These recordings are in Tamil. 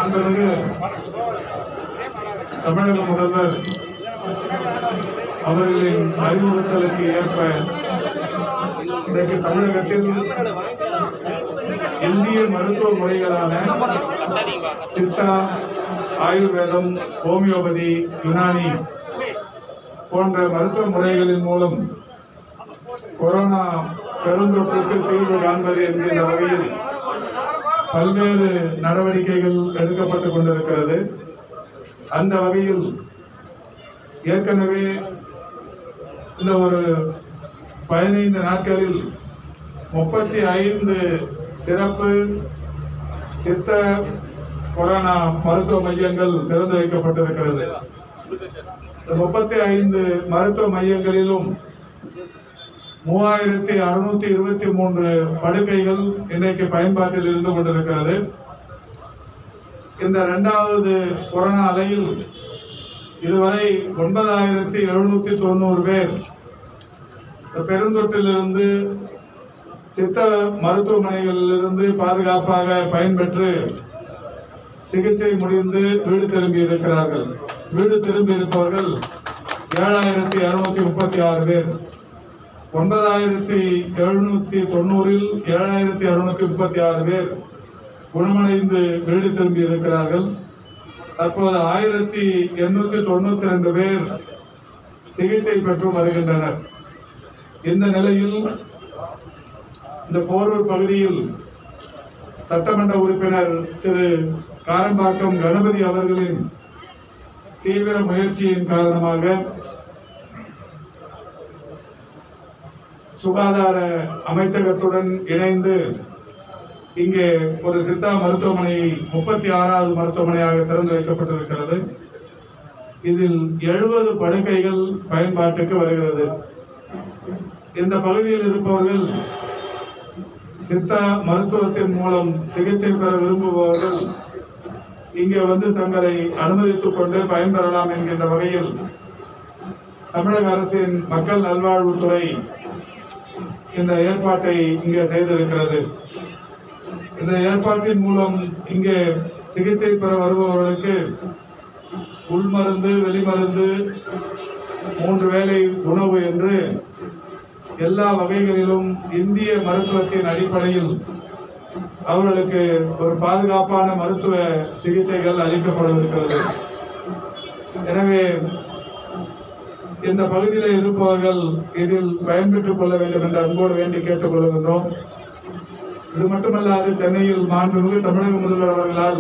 மாண்புமிகு தமிழக முதல்வர் அவர்களின் அறிவுறுத்தலுக்கு ஏற்ப இன்றைக்கு தமிழகத்தில் இந்திய மருத்துவ முறைகளான சித்தா ஆயுர்வேதம் ஹோமியோபதி யுனானி போன்ற மருத்துவ முறைகளின் மூலம் கொரோனா பெருந்தொற்றுக்கு தீர்வு காண்பது என்கின்ற வகையில் பல்வேறு நடவடிக்கைகள் எடுக்கப்பட்டுக் கொண்டிருக்கிறது அந்த வகையில் ஏற்கனவே இந்த ஒரு பதினைந்து நாட்களில் முப்பத்தி ஐந்து சிறப்பு சித்த கொரோனா மருத்துவ மையங்கள் திறந்து வைக்கப்பட்டிருக்கிறது இந்த முப்பத்தி ஐந்து மருத்துவ மையங்களிலும் மூவாயிரத்தி அறுநூத்தி இருபத்தி மூன்று படுக்கைகள் இன்றைக்கு பயன்பாட்டில் இருந்து கொண்டிருக்கிறது இந்த இரண்டாவது கொரோனா அலையில் இதுவரை ஒன்பதாயிரத்தி எழுநூத்தி தொண்ணூறு பேர் இந்த பெருந்தொற்றிலிருந்து சித்த மருத்துவமனைகளிலிருந்து பாதுகாப்பாக பயன்பெற்று சிகிச்சை முடிந்து வீடு திரும்பி இருக்கிறார்கள் வீடு திரும்பி இருப்பவர்கள் ஏழாயிரத்தி இருநூத்தி முப்பத்தி ஆறு பேர் ஒன்பதாயிரத்தி எழுநூத்தி தொண்ணூறில் ஏழாயிரத்தி அறுநூத்தி முப்பத்தி ஆறு பேர் குணமடைந்து வீடு திரும்பி இருக்கிறார்கள் தற்போது ஆயிரத்தி எண்ணூத்தி தொண்ணூத்தி ரெண்டு பேர் சிகிச்சை பெற்று வருகின்றனர் இந்த நிலையில் இந்த போரூர் பகுதியில் சட்டமன்ற உறுப்பினர் திரு காரம்பாக்கம் கணபதி அவர்களின் தீவிர முயற்சியின் காரணமாக சுகாதார அமைச்சகத்துடன் இணைந்து இங்கே ஒரு சித்தா மருத்துவமனை முப்பத்தி ஆறாவது மருத்துவமனையாக திறந்து வைக்கப்பட்டிருக்கிறது இதில் எழுபது படுக்கைகள் பயன்பாட்டுக்கு வருகிறது இந்த பகுதியில் இருப்பவர்கள் சித்தா மருத்துவத்தின் மூலம் சிகிச்சை பெற விரும்புபவர்கள் இங்கே வந்து தங்களை அனுமதித்துக் கொண்டு பயன்பெறலாம் என்கின்ற வகையில் தமிழக அரசின் மக்கள் நல்வாழ்வுத்துறை இந்த ஏற்பாட்டை இங்கே செய்திருக்கிறது இந்த ஏற்பாட்டின் மூலம் இங்கே சிகிச்சை பெற வருபவர்களுக்கு உள்மருந்து வெளிமருந்து மூன்று வேளை உணவு என்று எல்லா வகைகளிலும் இந்திய மருத்துவத்தின் அடிப்படையில் அவர்களுக்கு ஒரு பாதுகாப்பான மருத்துவ சிகிச்சைகள் அளிக்கப்படவிருக்கிறது எனவே இந்த பகுதியில் இருப்பவர்கள் இதில் பயன்பெற்றுக் கொள்ள வேண்டும் என்று அன்போடு வேண்டி கேட்டுக் கொள்கின்றோம் இது மட்டுமல்லாது சென்னையில் மாண்புமிகு தமிழக முதல்வர் அவர்களால்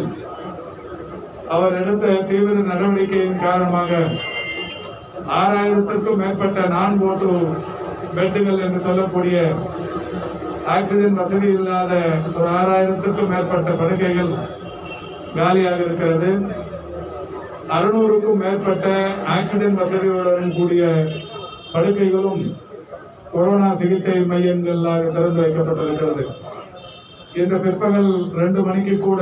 அவர் எடுத்த தீவிர நடவடிக்கையின் காரணமாக ஆறாயிரத்திற்கும் மேற்பட்ட நான் ஓட்டு பெட்டுகள் என்று சொல்லக்கூடிய ஆக்சிஜன் வசதி இல்லாத ஒரு ஆறாயிரத்திற்கும் மேற்பட்ட படுக்கைகள் காலியாக இருக்கிறது அறுநூறுக்கும் மேற்பட்ட ஆக்சிஜன் வசதியுடன் கூடிய படுக்கைகளும் கொரோனா சிகிச்சை மையங்களாக திறந்து வைக்கப்பட்டிருக்கிறது இன்று பிற்பகல் ரெண்டு மணிக்கு கூட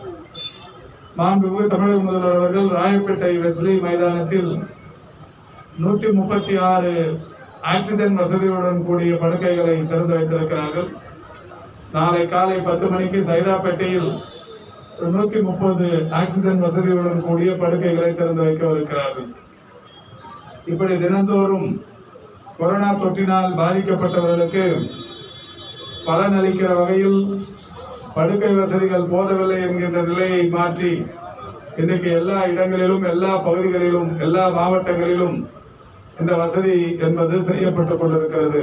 மாண்புமிகு தமிழக முதல்வர் அவர்கள் ராயப்பேட்டை வெஸ்லி மைதானத்தில் நூற்றி முப்பத்தி ஆறு ஆக்சிஜன் வசதியுடன் கூடிய படுக்கைகளை திறந்து வைத்திருக்கிறார்கள் நாளை காலை பத்து மணிக்கு சைதாப்பேட்டையில் நூற்றி முப்பது ஆக்சிஜன் வசதியுடன் கூடிய படுக்கைகளை திறந்து வைக்கவிருக்கிறார்கள் இப்படி தினந்தோறும் கொரோனா தொற்றினால் பாதிக்கப்பட்டவர்களுக்கு பலனளிக்கிற வகையில் படுக்கை வசதிகள் போதவில்லை என்கின்ற நிலையை மாற்றி இன்றைக்கு எல்லா இடங்களிலும் எல்லா பகுதிகளிலும் எல்லா மாவட்டங்களிலும் இந்த வசதி என்பது செய்யப்பட்டுக் கொண்டிருக்கிறது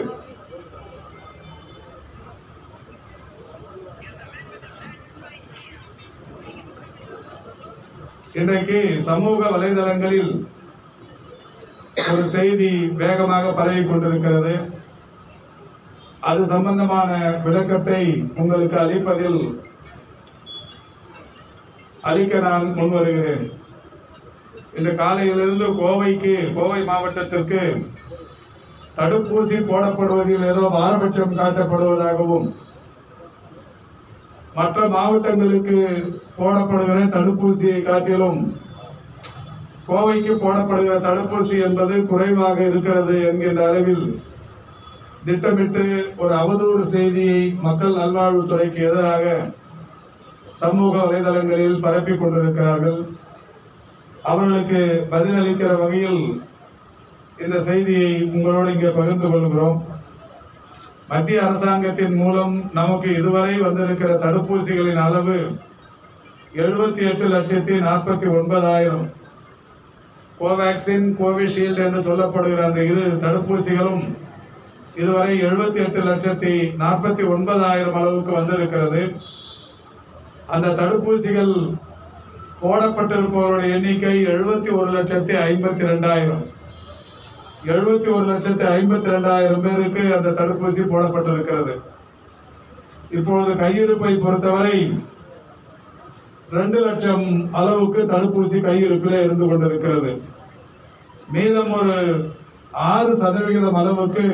இன்றைக்கு சமூக வலைதளங்களில் ஒரு செய்தி வேகமாக பரவிக் கொண்டிருக்கிறது அது சம்பந்தமான விளக்கத்தை உங்களுக்கு அளிப்பதில் அளிக்க நான் முன்வருகிறேன் இன்று காலையிலிருந்து கோவைக்கு கோவை மாவட்டத்திற்கு தடுப்பூசி போடப்படுவதில் ஏதோ பாரபட்சம் காட்டப்படுவதாகவும் மற்ற மாவட்டங்களுக்கு போடப்படுகிற தடுப்பூசியை காட்டிலும் கோவைக்கு போடப்படுகிற தடுப்பூசி என்பது குறைவாக இருக்கிறது என்கின்ற அளவில் திட்டமிட்டு ஒரு அவதூறு செய்தியை மக்கள் நல்வாழ்வுத்துறைக்கு எதிராக சமூக வலைதளங்களில் பரப்பிக் கொண்டிருக்கிறார்கள் அவர்களுக்கு பதிலளிக்கிற வகையில் இந்த செய்தியை உங்களோடு இங்கே பகிர்ந்து கொள்கிறோம் மத்திய அரசாங்கத்தின் மூலம் நமக்கு இதுவரை வந்திருக்கிற தடுப்பூசிகளின் அளவு எழுபத்தி எட்டு லட்சத்தி நாற்பத்தி ஒன்பதாயிரம் கோவேக்சின் கோவிஷீல்டு என்று சொல்லப்படுகிற அந்த இரு தடுப்பூசிகளும் இதுவரை எழுபத்தி எட்டு லட்சத்தி நாற்பத்தி ஒன்பதாயிரம் அளவுக்கு வந்திருக்கிறது அந்த தடுப்பூசிகள் போடப்பட்டிருப்பவருடைய எண்ணிக்கை எழுபத்தி ஒரு லட்சத்தி ஐம்பத்தி ரெண்டாயிரம் எழுபத்தி ஒரு லட்சத்தி ஐம்பத்தி ரெண்டாயிரம் பேருக்கு அந்த தடுப்பூசி போடப்பட்டிருக்கிறது இப்பொழுது கையிருப்பை பொறுத்தவரை ரெண்டு லட்சம் அளவுக்கு தடுப்பூசி கையிருப்பில் இருந்து கொண்டிருக்கிறது மீதம் ஒரு ஆறு சதவிகிதம் அளவுக்கு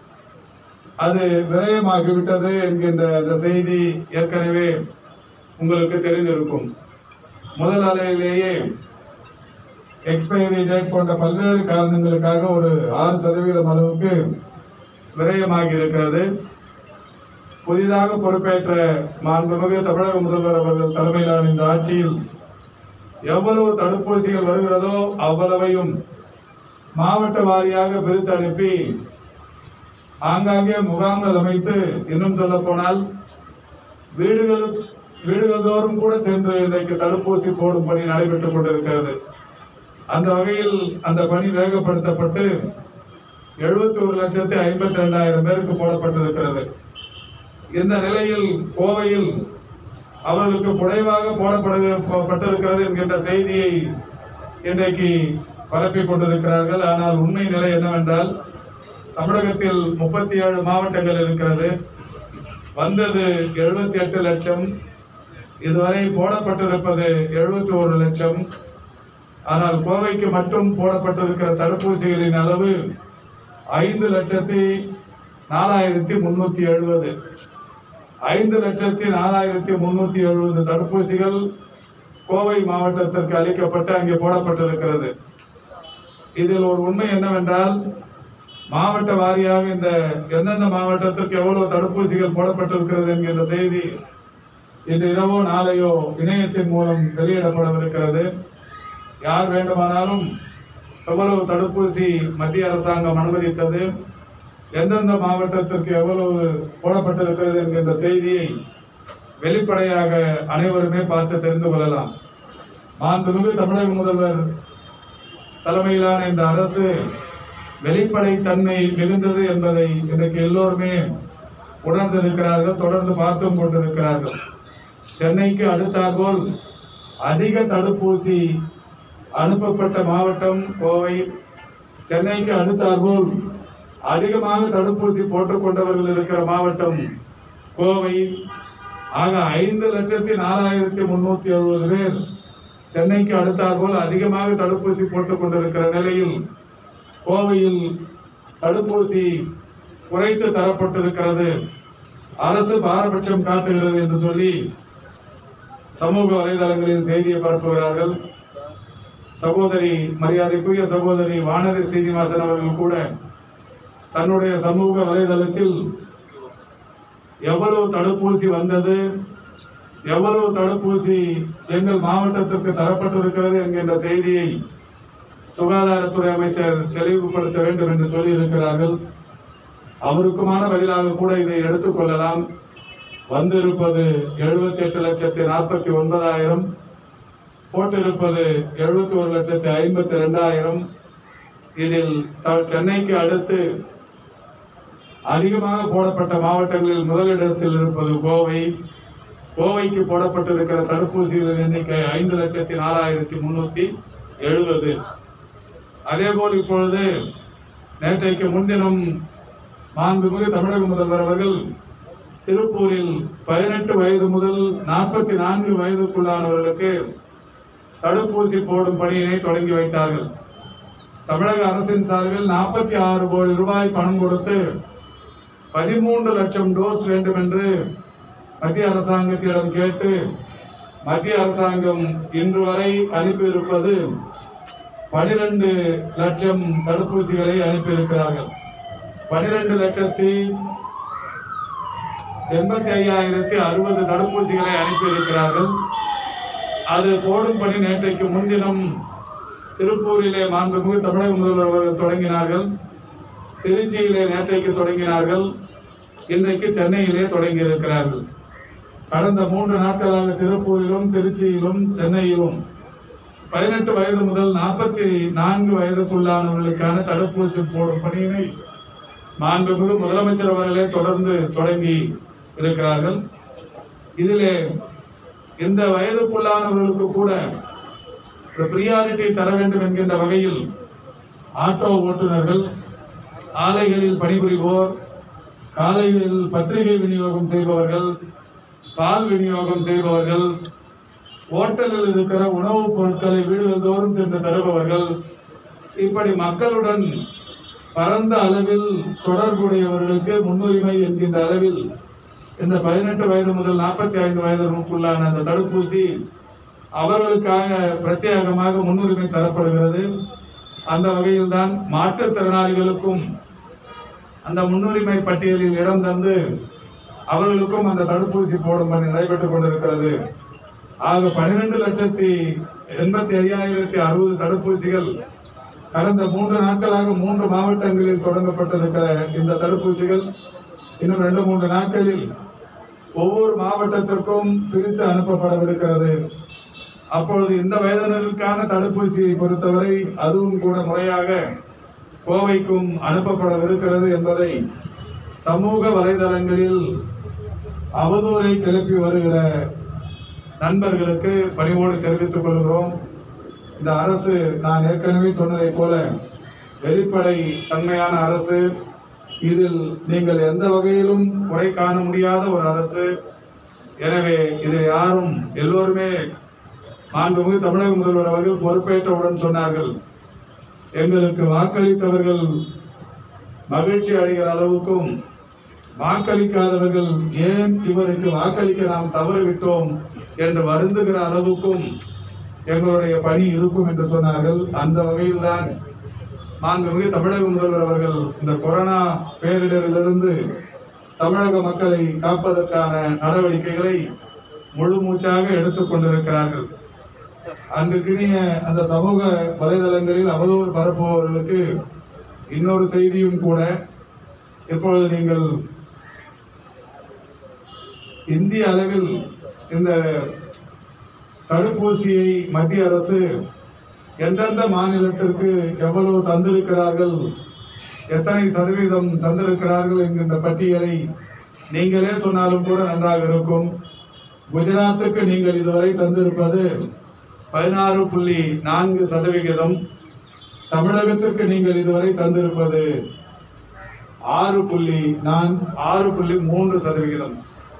அது விரயமாகிவிட்டது என்கின்ற அந்த செய்தி ஏற்கனவே உங்களுக்கு தெரிந்திருக்கும் முதல் அலையிலேயே எக்ஸ்பைரி டேட் போன்ற பல்வேறு காரணங்களுக்காக ஒரு ஆறு சதவீதம் அளவுக்கு விரயமாகி இருக்கிறது புதிதாக பொறுப்பேற்ற மாண்புமிகு தமிழக முதல்வர் அவர்கள் தலைமையிலான இந்த ஆட்சியில் எவ்வளவு தடுப்பூசிகள் வருகிறதோ அவ்வளவையும் மாவட்ட வாரியாக பிரித்து அனுப்பி ஆங்காங்கே முகாம்கள் அமைத்து இன்னும் சொல்ல போனால் வீடுகளுக்கு வீடுகள் தோறும் கூட சென்று இன்றைக்கு தடுப்பூசி போடும் பணி நடைபெற்றுக் கொண்டிருக்கிறது அந்த வகையில் அந்த பணி வேகப்படுத்தப்பட்டு எழுபத்தி ஒரு லட்சத்தி ஐம்பத்தி ரெண்டாயிரம் பேருக்கு போடப்பட்டிருக்கிறது இந்த நிலையில் கோவையில் அவர்களுக்கு குறைவாக போடப்பட்டிருக்கிறது என்கின்ற செய்தியை இன்றைக்கு பரப்பிக் கொண்டிருக்கிறார்கள் ஆனால் உண்மை நிலை என்னவென்றால் தமிழகத்தில் முப்பத்தி ஏழு மாவட்டங்கள் இருக்கிறது வந்தது எழுபத்தி எட்டு லட்சம் இதுவரை போடப்பட்டிருப்பது எழுபத்தி ஒரு லட்சம் ஆனால் கோவைக்கு மட்டும் போடப்பட்டிருக்கிற தடுப்பூசிகளின் அளவு ஐந்து லட்சத்தி நாலாயிரத்தி முன்னூத்தி எழுபது ஐந்து லட்சத்தி நாலாயிரத்தி முன்னூத்தி எழுபது தடுப்பூசிகள் கோவை மாவட்டத்திற்கு அளிக்கப்பட்டு அங்கே போடப்பட்டிருக்கிறது இதில் ஒரு உண்மை என்னவென்றால் மாவட்ட வாரியாக இந்த எந்தெந்த மாவட்டத்திற்கு எவ்வளவு தடுப்பூசிகள் போடப்பட்டிருக்கிறது என்கின்ற செய்தி இன்று இரவோ நாளையோ இணையத்தின் மூலம் வெளியிடப்படவிருக்கிறது யார் வேண்டுமானாலும் எவ்வளவு தடுப்பூசி மத்திய அரசாங்கம் அனுமதித்தது எந்தெந்த மாவட்டத்திற்கு எவ்வளவு போடப்பட்டிருக்கிறது என்கின்ற செய்தியை வெளிப்படையாக அனைவருமே பார்த்து தெரிந்து கொள்ளலாம் மாண்புமிகு தமிழக முதல்வர் தலைமையிலான இந்த அரசு வெளிப்படைத்தன்மை மிகுந்தது என்பதை இன்றைக்கு எல்லோருமே உணர்ந்திருக்கிறார்கள் தொடர்ந்து பார்த்தும் கொண்டிருக்கிறார்கள் சென்னைக்கு அடுத்தாற்போல் அதிக தடுப்பூசி அனுப்பப்பட்ட மாவட்டம் கோவை சென்னைக்கு அடுத்தாற்போல் அதிகமாக தடுப்பூசி போட்டுக் கொண்டவர்கள் இருக்கிற மாவட்டம் கோவை ஆக ஐந்து லட்சத்தி நாலாயிரத்தி முன்னூத்தி எழுபது பேர் சென்னைக்கு அடுத்தாற்போல் அதிகமாக தடுப்பூசி போட்டுக் கொண்டிருக்கிற நிலையில் கோவையில் தடுப்பூசி குறைத்து தரப்பட்டிருக்கிறது அரசு பாரபட்சம் காட்டுகிறது என்று சொல்லி சமூக வலைதளங்களில் செய்தியை பரப்புகிறார்கள் சகோதரி மரியாதைக்குரிய சகோதரி வானதி சீனிவாசன் அவர்கள் கூட தன்னுடைய சமூக வலைதளத்தில் எவ்வளவு தடுப்பூசி வந்தது எவ்வளவு தடுப்பூசி எங்கள் மாவட்டத்திற்கு தரப்பட்டிருக்கிறது என்கின்ற செய்தியை சுகாதாரத்துறை அமைச்சர் தெளிவுபடுத்த வேண்டும் என்று சொல்லி இருக்கிறார்கள் அவருக்குமான பதிலாக கூட இதை எடுத்துக்கொள்ளலாம் வந்திருப்பது எழுபத்தி எட்டு லட்சத்தி நாற்பத்தி ஒன்பதாயிரம் போட்டிருப்பது எழுபத்தி ஒரு லட்சத்தி ஐம்பத்தி ரெண்டாயிரம் இதில் த- சென்னைக்கு அடுத்து அதிகமாக போடப்பட்ட மாவட்டங்களில் முதலிடத்தில் இருப்பது கோவை கோவைக்கு போடப்பட்டிருக்கிற தடுப்பூசிகளின் எண்ணிக்கை ஐந்து லட்சத்தி நாலாயிரத்தி முன்னூத்தி எழுபது அதேபோல் இப்பொழுது நேற்றைக்கு முன்தினம் மாண்புமிகு தமிழக முதல்வர் அவர்கள் திருப்பூரில் பதினெட்டு வயது முதல் நாற்பத்தி நான்கு வயதுக்குள்ளானவர்களுக்கு தடுப்பூசி போடும் பணியினை தொடங்கி வைத்தார்கள் தமிழக அரசின் சார்பில் நாற்பத்தி ஆறு கோடி ரூபாய் பணம் கொடுத்து பதிமூன்று லட்சம் டோஸ் வேண்டும் என்று மத்திய அரசாங்கத்திடம் கேட்டு மத்திய அரசாங்கம் இன்று வரை அனுப்பியிருப்பது பனிரெண்டு லட்சம் தடுப்பூசிகளை அனுப்பியிருக்கிறார்கள் பனிரெண்டு லட்சத்தி எண்பத்தி ஐயாயிரத்தி அறுபது தடுப்பூசிகளை அனுப்பியிருக்கிறார்கள் அது போடும் பணி நேற்றைக்கு முன்தினம் திருப்பூரிலே மாண்புமிகு தமிழக முதல்வர் அவர்கள் தொடங்கினார்கள் திருச்சியிலே நேற்றைக்கு தொடங்கினார்கள் இன்றைக்கு சென்னையிலே தொடங்கி இருக்கிறார்கள் கடந்த மூன்று நாட்களாக திருப்பூரிலும் திருச்சியிலும் சென்னையிலும் பதினெட்டு வயது முதல் நாற்பத்தி நான்கு வயதுக்குள்ளானவர்களுக்கான தடுப்பூசி போடும் பணியினை மாண்புமிகு முதலமைச்சர் அவர்களே தொடர்ந்து தொடங்கி இருக்கிறார்கள் இதிலே இந்த வயதுக்குள்ளானவர்களுக்கு கூட பிரியாரிட்டி தர வேண்டும் என்கின்ற வகையில் ஆட்டோ ஓட்டுநர்கள் ஆலைகளில் பணிபுரிவோர் காலையில் பத்திரிகை விநியோகம் செய்பவர்கள் பால் விநியோகம் செய்பவர்கள் ஹோட்டலில் இருக்கிற உணவுப் பொருட்களை வீடுகள் தோறும் சென்று தருபவர்கள் இப்படி மக்களுடன் பரந்த அளவில் தொடர்புடையவர்களுக்கு முன்னுரிமை என்கின்ற அளவில் இந்த பதினெட்டு வயது முதல் நாற்பத்தி ஐந்து வயதுக்குள்ளான அந்த தடுப்பூசி அவர்களுக்காக பிரத்யேகமாக முன்னுரிமை தரப்படுகிறது அந்த வகையில்தான் மாற்றுத்திறனாளிகளுக்கும் அந்த முன்னுரிமை பட்டியலில் இடம் தந்து அவர்களுக்கும் அந்த தடுப்பூசி போடும் பணி நடைபெற்றுக் கொண்டிருக்கிறது ஆக பனிரெண்டு லட்சத்தி எண்பத்தி ஐயாயிரத்தி அறுபது தடுப்பூசிகள் கடந்த மூன்று நாட்களாக மூன்று மாவட்டங்களில் தொடங்கப்பட்டிருக்கிற இந்த தடுப்பூசிகள் இன்னும் ரெண்டு மூன்று நாட்களில் ஒவ்வொரு மாவட்டத்திற்கும் பிரித்து அனுப்பப்படவிருக்கிறது அப்பொழுது இந்த வயதினருக்கான தடுப்பூசியை பொறுத்தவரை அதுவும் கூட முறையாக கோவைக்கும் அனுப்பப்படவிருக்கிறது என்பதை சமூக வலைதளங்களில் அவதூறை கிளப்பி வருகிற நண்பர்களுக்கு பணிவோடு தெரிவித்துக் கொள்கிறோம் இந்த அரசு நான் ஏற்கனவே சொன்னதைப் போல வெளிப்படை தன்மையான அரசு இதில் நீங்கள் எந்த வகையிலும் குறை காண முடியாத ஒரு அரசு எனவே இதில் யாரும் எல்லோருமே மாண்புமிகு தமிழக முதல்வர் அவர்கள் பொறுப்பேற்றவுடன் சொன்னார்கள் எங்களுக்கு வாக்களித்தவர்கள் மகிழ்ச்சி அடைகிற அளவுக்கும் வாக்களிக்காதவர்கள் ஏன் இவருக்கு வாக்களிக்க நாம் தவறிவிட்டோம் என்று வருந்துகிற அளவுக்கும் எங்களுடைய பணி இருக்கும் என்று சொன்னார்கள் அந்த வகையில்தான் மாண்புமிகு தமிழக முதல்வர் அவர்கள் இந்த கொரோனா பேரிடரிலிருந்து தமிழக மக்களை காப்பதற்கான நடவடிக்கைகளை முழு மூச்சாக எடுத்துக் கொண்டிருக்கிறார்கள் அன்றுக்கினிய அந்த சமூக வலைதளங்களில் அவதூறு பரப்புபவர்களுக்கு இன்னொரு செய்தியும் கூட இப்பொழுது நீங்கள் இந்திய அளவில் இந்த தடுப்பூசியை மத்திய அரசு எந்தெந்த மாநிலத்திற்கு எவ்வளவு தந்திருக்கிறார்கள் எத்தனை சதவீதம் தந்திருக்கிறார்கள் என்கின்ற பட்டியலை நீங்களே சொன்னாலும் கூட நன்றாக இருக்கும் குஜராத்துக்கு நீங்கள் இதுவரை தந்திருப்பது பதினாறு புள்ளி நான்கு சதவிகிதம் தமிழகத்திற்கு நீங்கள் இதுவரை தந்திருப்பது ஆறு புள்ளி நான் ஆறு புள்ளி மூன்று சதவிகிதம்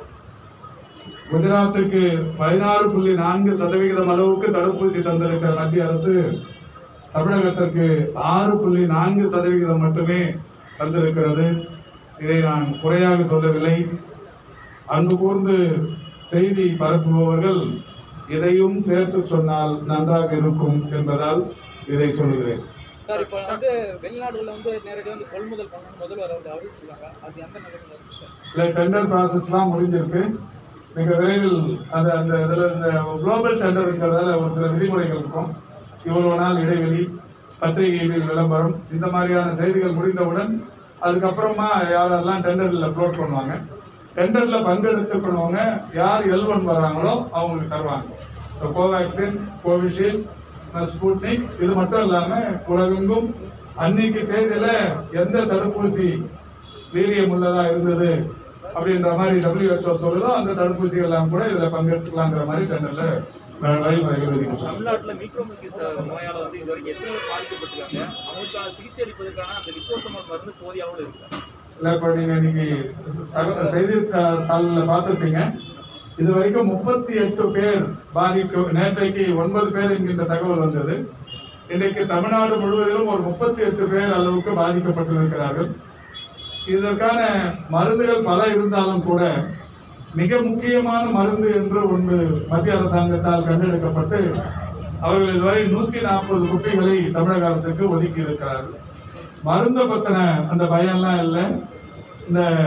குஜராத்துக்கு பதினாறு புள்ளி நான்கு சதவிகிதம் அளவுக்கு தடுப்பூசி தந்திருக்கிற மத்திய அரசு தமிழகத்திற்கு ஆறு புள்ளி நான்கு சதவிகிதம் மட்டுமே தந்திருக்கிறது இதை நான் குறையாக சொல்லவில்லை அன்பு கூர்ந்து செய்தி பரப்புபவர்கள் இதையும் சேர்த்து சொன்னால் நன்றாக இருக்கும் என்பதால் இதை சொல்லுகிறேன் சார் இப்போ வந்து வெளிநாடுகளில் வந்து நேரடியாக வந்து கொள்முதல் பண்ணணும் முதல்வர் வந்து அறிவிச்சிருக்காங்க அது எந்த நிலையில் இருக்கு சார் இல்லை டெண்டர் ப்ராசஸ்லாம் முடிஞ்சிருக்கு மிக விரைவில் அந்த அந்த இதில் இந்த குளோபல் டெண்டருங்கிறதால ஒரு சில விதிமுறைகள் இருக்கும் இவ்வளவு நாள் இடைவெளி பத்திரிகைகளில் விளம்பரம் இந்த மாதிரியான செய்திகள் முடிந்தவுடன் அதுக்கப்புறமா யாரெல்லாம் டெண்டரில் ஃப்ளோட் பண்ணுவாங்க டெண்டரில் பங்கெடுத்துக்கணுங்க யார் எல் ஒன் வர்றாங்களோ அவங்களுக்கு தருவாங்க இப்போ கோவேக்சின் கோவிஷீல்டு ஸ்புட்னிக் இது மட்டும் இல்லாமல் உலகெங்கும் அன்னைக்கு தேதியில எந்த தடுப்பூசி வீரியம் உள்ளதா இருந்தது அப்படின்ற மாதிரி WHO சொல்லுதோ அந்த தடுப்பூசிகள் எல்லாம் கூட இதுல பங்கெடுத்துக்கலாங்கிற மாதிரி டெண்டர்ல வ- வழிமுறைகள் விதிக்கப்படும் தமிழ்நாட்டில் மீக்ரோமிக்கிஸ் நோயால வந்து இது வரைக்கும் எத்தனை பேர் பாதிக்கப்பட்டிருக்காங்க அவங்களுக்கான சிகிச்சை அளிப்பதற்கான அந்த லிப்போசமல் மருந்து போதிய அளவில் இருக்கு இல்ல இப்ப நீங்க இன்னைக்கு தக- செய்தி தாளில் பார்த்துருப்பீங்க இது வரைக்கும் முப்பத்தி எட்டு பேர் பாதிப்பு நேற்றைக்கு ஒன்பது பேர் என்கின்ற தகவல் வந்தது இன்றைக்கு தமிழ்நாடு முழுவதிலும் ஒரு முப்பத்தி எட்டு பேர் அளவுக்கு பாதிக்கப்பட்டிருக்கிறார்கள் இதற்கான மருந்துகள் பல இருந்தாலும் கூட மிக முக்கியமான மருந்து என்று ஒன்று மத்திய அரசாங்கத்தால் கண்டெடுக்கப்பட்டு அவர்கள் இதுவரை நூத்தி நாற்பது குப்பிகளை தமிழக அரசுக்கு ஒதுக்கி இருக்கிறார்கள் மருந்தை பத்தின அந்த பயம்லாம் இல்லை இந்த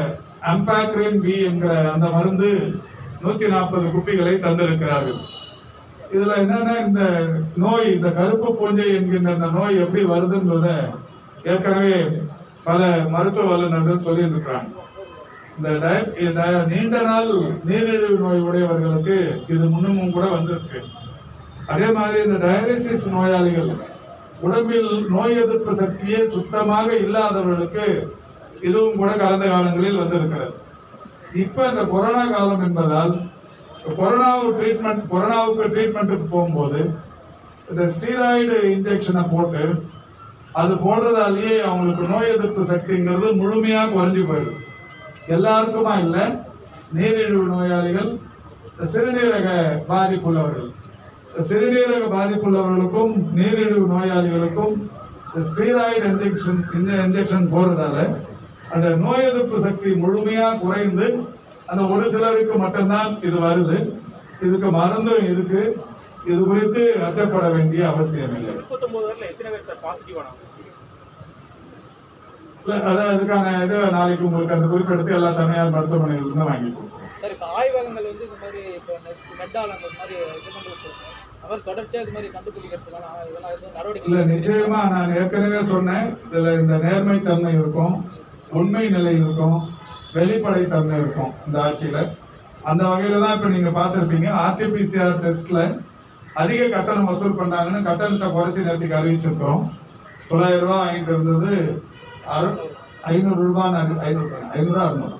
அம்பாக்ரின் பி என்கிற அந்த மருந்து நூத்தி நாற்பது குப்பிகளை தந்திருக்கிறார்கள் இதுல என்னன்னா இந்த நோய் இந்த கருப்பு பூஞ்சை என்கின்ற இந்த நோய் எப்படி வருதுன்றத ஏற்கனவே பல மருத்துவ வல்லுநர்கள் சொல்லியிருக்கிறாங்க இந்த டய- இந்த நீண்ட நாள் நீரிழிவு நோய் உடையவர்களுக்கு இது முன்னமும் கூட வந்திருக்கு அதே மாதிரி இந்த டயாலிசிஸ் நோயாளிகள் உடம்பில் நோய் எதிர்ப்பு சக்தியே சுத்தமாக இல்லாதவர்களுக்கு இதுவும் கூட கடந்த காலங்களில் வந்திருக்கிறது இப்ப இந்த கொரோனா காலம் என்பதால் கொரோனாவுக்கு ட்ரீட்மெண்ட் கொரோனாவுக்கு ட்ரீட்மெண்ட்டுக்கு போகும்போது இந்த ஸ்டீராய்டு இன்ஜெக்ஷனை போட்டு அது போடுறதாலேயே அவங்களுக்கு நோய் எதிர்ப்பு சக்திங்கிறது முழுமையா குறைஞ்சு போயிடும் எல்லாருக்குமா இல்லை நீரிழிவு நோயாளிகள் சிறுநீரக பாதிப்புள்ளவர்கள் சிறுநீரக பாதிப்புள்ளவர்களுக்கும் நீரிழிவு நோயாளிகளுக்கும் ஸ்டீராய்டு இன்ஜெக்ஷன் இந்த இன்ஜெக்ஷன் போடுறதால அந்த நோய் எதிர்ப்பு சக்தி முழுமையா குறைந்து அந்த ஒரு சிலருக்கு மட்டும்தான் இது வருது இதுக்கு மருந்தும் இருக்கு இது குறித்து அச்சப்பட வேண்டிய அவசியம் இல்லை முப்பத்தொன்பது வரல எத்தனை பேர் சார் பாசிட்டிவ் ஆனாங்க இல்ல, அதான் அதுக்கான இது நாளைக்கு உங்களுக்கு அந்த குறிப்பெடுத்து எல்லா தனியார் மருத்துவமனைகள் இருந்து வாங்கி கொடுக்குறோம் சார் இப்போ ஆய்வகங்கள் வந்து இந்த மாதிரி இப்போ மெட்டால் அந்த மாதிரி இது பண்ணி வச்சிருக்கோம் அவர் தொடர்ச்சியாக இது மாதிரி கண்டுபிடிக்கிறதுக்கான இதெல்லாம் எதுவும் நடவடிக்கை இல்ல நிச்சயமா நான் ஏற்கனவே சொன்னேன் இதுல இந்த நேர்மை தன்மை இருக்கும் உண்மை நிலை இருக்கும் வெளிப்படை தன்மை இருக்கும் இந்த ஆட்சியில அந்த வகையில தான் இப்ப நீங்க பார்த்திருப்பீங்க ஆர்டிபிசிஆர் டெஸ்ட்ல அதிக கட்டணம் வசூல் பண்ணாங்கன்னு கட்டணத்தை குறைச்சி நேற்றுக்கு அறிவிச்சிருக்கிறோம் தொள்ளாயிரம் ரூபாய் வாங்கிட்டு இருந்தது அறு- ஐநூறு ரூபாய் ஐநூறு ஐநூறு அறுநூறு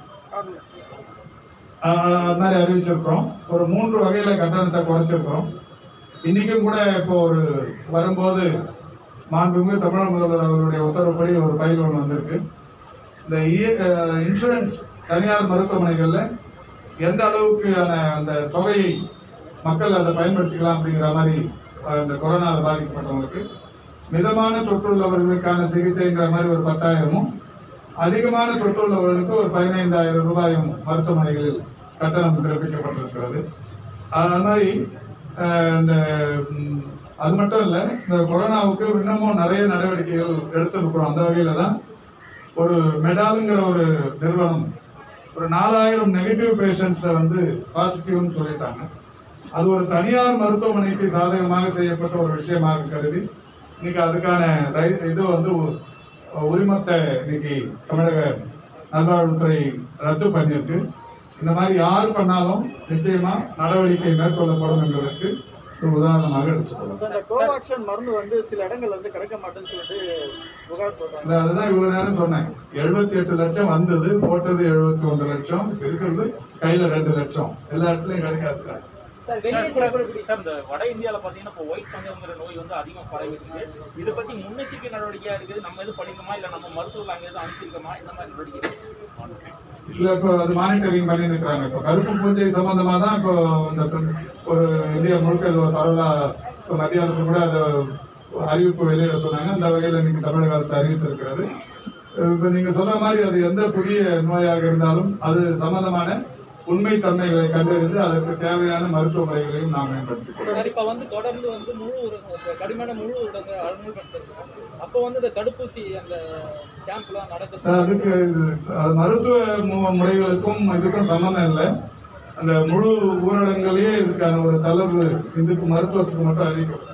ஆஹ் அது மாதிரி அறிவிச்சிருக்கிறோம் ஒரு மூன்று வகையில கட்டணத்தை குறைச்சிருக்கிறோம் இன்னைக்கும் கூட இப்போ ஒரு வரும்போது மாண்புமிகு தமிழக முதல்வர் அவருடைய உத்தரவுப்படி ஒரு ஃபைல் ஒன்று வந்திருக்கு இந்த இ- அஹ் இன்சூரன்ஸ் தனியார் மருத்துவமனைகள்ல எந்த அளவுக்கான அந்த தொகையை மக்கள் அதை பயன்படுத்திக்கலாம் அப்படிங்கிற மாதிரி அஹ், இந்த கொரோனா பாதிக்கப்பட்டவங்களுக்கு மிதமான தொற்றுள்ளவர்களுக்கான சிகிச்சைங்கிற மாதிரி ஒரு பத்தாயிரமும் அதிகமான தொற்றுள்ளவர்களுக்கு ஒரு பதினைந்தாயிரம் ரூபாயும் மருத்துவமனைகளில் கட்டணம் பிறப்பிக்கப்பட்டிருக்கிறது அது மாதிரி அஹ், இந்த ம், அது மட்டும் இல்லை இந்த கொரோனாவுக்கு இன்னமும் நிறைய நடவடிக்கைகள் எடுத்திருக்கிறோம் அந்த வகையில தான் ஒரு மெடாலுங்கிற ஒரு நிறுவனம் ஒரு நாலாயிரம் நெகட்டிவ் பேஷண்ட்ஸை வந்து பாசிட்டிவ்னு சொல்லிட்டாங்க அது ஒரு தனியார் மருத்துவமனைக்கு சாதகமாக செய்யப்பட்ட ஒரு விஷயமாக கருதி இன்னைக்கு அதுக்கான ரை- இது வந்து உ- உரிமத்தை இன்னைக்கு தமிழக நல்வாழ்வுத்துறை ரத்து பண்ணியிருக்கு இந்த மாதிரி யார் பண்ணாலும் நிச்சயமா நடவடிக்கை மேற்கொள்ளப்படும் என்பதற்கு ஒரு உதாரணமாக எடுத்துக்கொள்ளலாம் சார் இந்த கோவாக்சின் மருந்து வந்து சில இடங்கள்ல வந்து கிடைக்க மாட்டேன்னு சொல்லிட்டு புகார் சொல்றாங்க இல்ல, அதுதான் இவ்வளவு நேரம் சொன்னேன் எழுபத்தி எட்டு லட்சம் வந்தது போட்டது எழுபத்தி ஒன்று லட்சம் இப்ப இருக்கிறது கையில ரெண்டு லட்சம் எல்லா இடத்துலயும் கிடைக்காது சார் சார், சார், இந்த வட இந்தியால பாத்தீங்கன்னா இப்போ ஒயிட் ஃபங்கஸ்ங்கிற நோய் வந்து அதிகமா பரவி இருக்கு இதை பத்தி முன்னெச்சரிக்கை நடவடிக்கையா இருக்குது நம்ம எதுவும் பண்ணிக்கணுமா இல்ல நம்ம மருத்துவர்கள் அங்க எதுவும் அனுப்பிச்சிருக்கோமா இந்த மாதிரி நடவடிக்கை இல்ல இப்போ அது மானிட்டரிங் பண்ணி நிற்கிறாங்க இப்போ கருப்பு பூஞ்சை சம்பந்தமா தான் இப்போ இந்த பிர- ஒரு இந்தியா முழுக்க இது ஒரு பரவலா இப்போ மத்திய அரசு கூட அதை அறிவிப்பு வெளியிட சொன்னாங்க அந்த வகையில் இன்னைக்கு தமிழக அரசு அறிவித்திருக்கிறது இப்போ நீங்க சொன்ன மாதிரி அது எந்த புதிய நோயாக இருந்தாலும் அது சம்பந்தமான உண்மை தன்மைகளை கண்டறிந்து அதற்கு தேவையான மருத்துவ முறைகளையும் நாம் மேம்படுத்திக் கொள்வோம் சார் இப்போ வந்து தொடர்ந்து வந்து முழு ஊரடங்கு கடுமையான முழு ஊரடங்கு அமல்படுத்திருக்கோம் அப்போ வந்து இந்த தடுப்பூசி அந்த கேம்ப்லாம் நடக்குது அதுக்கு இது- அது மருத்துவ மு- முறைகளுக்கும் இதுக்கும் சம்மந்தம் இல்லை அந்த முழு ஊரடங்குலயே இதுக்கான ஒரு தளர்வு இதுக்கு மருத்துவத்துக்கு மட்டும் அறிவிக்கப்படும்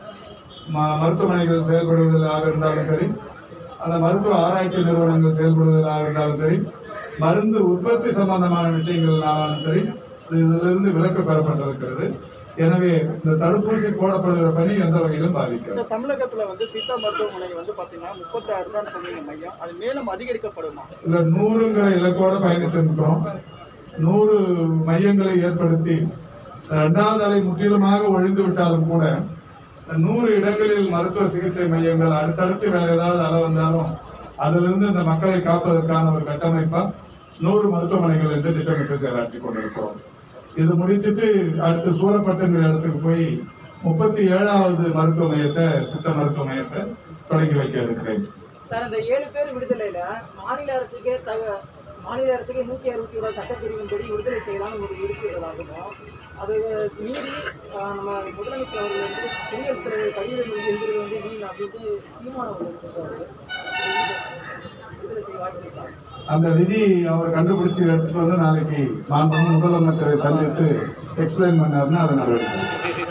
ம- மருத்துவமனைகள் செயல்படுவதாக இருந்தாலும் சரி அந்த மருத்துவ ஆராய்ச்சி நிறுவனங்கள் செயல்படுவதாக இருந்தாலும் சரி மருந்து உற்பத்தி சம்பந்தமான விஷயங்கள்னாலும் சரி இதிலிருந்து விலக்கு பெறப்பட்டிருக்கிறது எனவே இந்த தடுப்பூசி போடப்படுகிற பணி எந்த வகையிலும் பாதிக்காது சார் தமிழகத்துல வந்து சித்தா மருத்துவமனை வந்து பாத்தீங்கன்னா முப்பத்தாறு தான் சொன்னீங்க மையம் அது மேலும் அதிகரிக்கப்படுமா இல்ல நூறுங்கிற இலக்கோட பயணிச்சிருக்கிறோம் நூறு மையங்களை ஏற்படுத்தி இரண்டாவது அலை முற்றிலுமாக ஒழிந்து விட்டாலும் கூட நூறு இடங்களில் மருத்துவ சிகிச்சை மையங்கள் அடுத்தடுத்து வேற ஏதாவது அலை வந்தாலும் அதிலிருந்து இந்த மக்களை காப்பதற்கான ஒரு கட்டமைப்பா நூறு மருத்துவமனைகள் என்று திட்டமிட்டு செயலாற்றி கொண்டிருக்கிறோம் இது முடிச்சிட்டு அடுத்து சூரப்பட்டுங்கிற இடத்துக்கு போய் முப்பத்தி ஏழாவது மருத்துவ மையத்தை சித்த மருத்துவ மையத்தை தொடங்கி வைக்க இருக்கிறேன் சார் அந்த ஏழு பேர் விடுதலையில மாநில அரசுக்கே தக மாநில அரசுக்கே நூத்தி அறுபத்தி ஒரு சட்டப்பிரிவின்படி விடுதலை செய்யலாம்னு ஒரு இருக்கிறதாகவும் அது மீறி ஆஹ், நம்ம முதலமைச்சர் அவர்கள் வந்து குடியரசுத் தலைவர் கடிதம் எழுதுறது வந்து வீண் அப்படின்ட்டு சீமானவர்கள் சொல்றாரு விடுதலை செய்ய வாய்ப்பு இருக்கா அந்த விதி அவர் கண்டுபிடிச்சு எடுத்துட்டு வந்து நாளைக்கு மாண்பு முதலமைச்சரை சந்தித்து எக்ஸ்பிளைன் பண்ணாருன்னா அது நடவடிக்கை